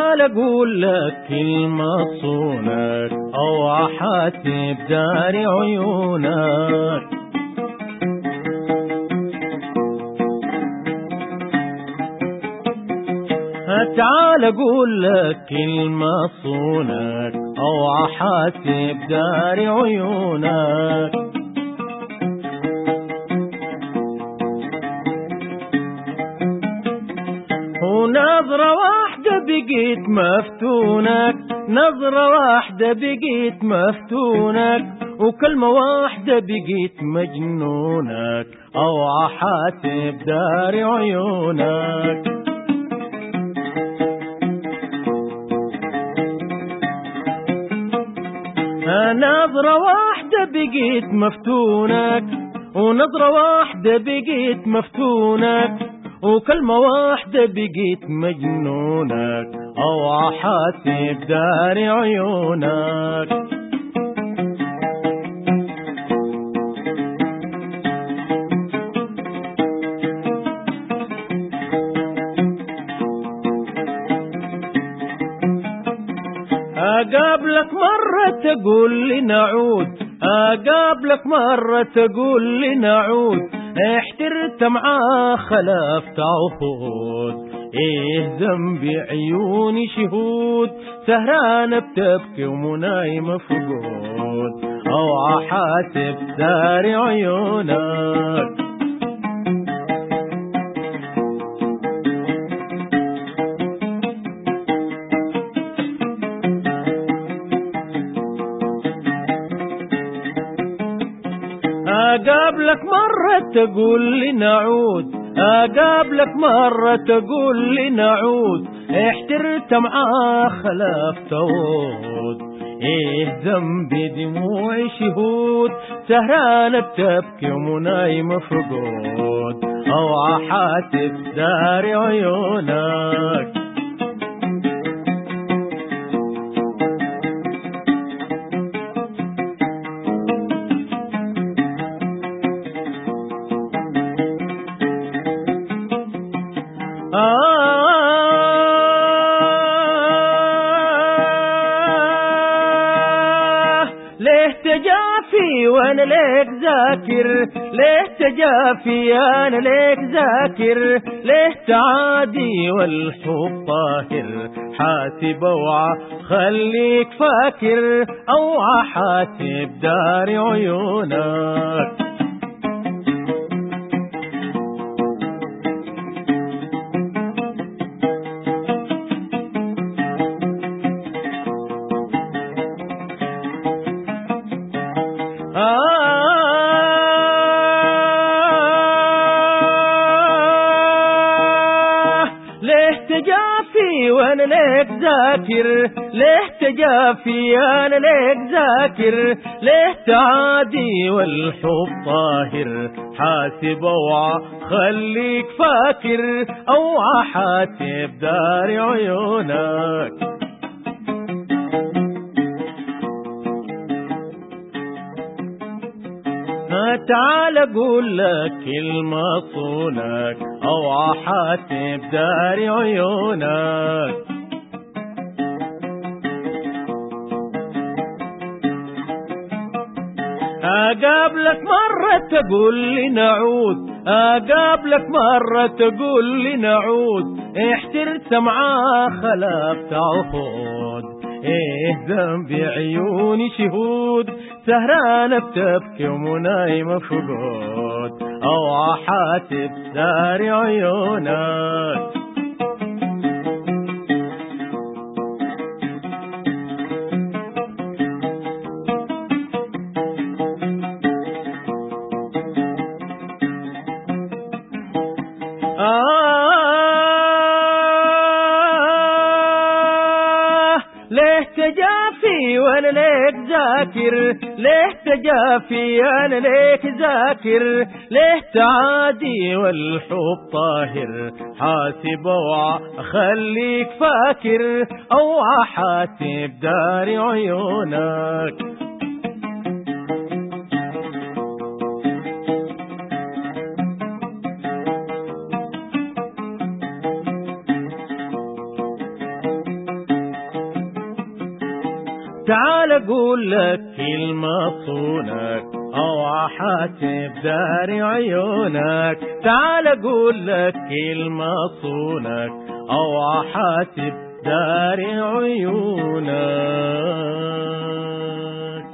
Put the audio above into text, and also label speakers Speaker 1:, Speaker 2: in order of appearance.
Speaker 1: تعال اقول لك كلمة صونك او احاسب داري عيونك تعال اقول لك كلمة صونك او احاسب داري عيونك ونظرة واحدة بقيت مفتونك نظرة واحدة بقيت مفتونك وكلمة واحدة بقيت مجنونك او احاسب داري عيونك نظرة واحدة بقيت مفتونك ونظرة واحدة بقيت مفتونك وكلمة واحدة بقيت مجنونك أو أحاسب داري عيونك أقابلك مرة تقول لي نعود أقابلك مرة تقول لي نعود احترت معاه خلفت عهود ايه ذنبي عيوني شهود سهرانة بتبكي ومنايمة فقود او احاسب داري عيونك أقابلك مرة تقول لي نعود أقابلك مرة تقول لي نعود احترت معاه خلفت عود ايه ذنبي دموعي شهود سهرانة بتبكي ومنايمة فقود او احاسب داري عيونك ليه تجافي وانا ليك ذاكر ليه تجافي انا ليك ذاكر ليه تعادي والحب طاهر حاسب اوعى خليك فاكر اوعى حاسب داري عيونك ليه تجافي وانا ليك ذاكر ليه تجافي انا ليك ذاكر ليه تعادي والحب طاهر حاسب اوعى خليك فاكر اوعى حاسب داري عيونك تعال اقول لك كلمة صونك او احاسب داري عيونك اقابلك مرة تقول لي نعود اقابلك مرة تقول لي نعود احترت معاه خلفت عهود ايه ذنبي عيوني شهود سهرانة بتبكي ومنايمة فقود او احاسب داري عيونك آه ليه تجافي وانا ليك ذاكر ليه تجافي انا ليك ذاكر ليه تعادي والحب طاهر حاسب اوعى خليك فاكر اوعى حاسب داري عيونك تعال اقول لك كلمة صونك او احاسب داري عيونك تعال اقول لك كلمة صونك او احاسب داري عيونك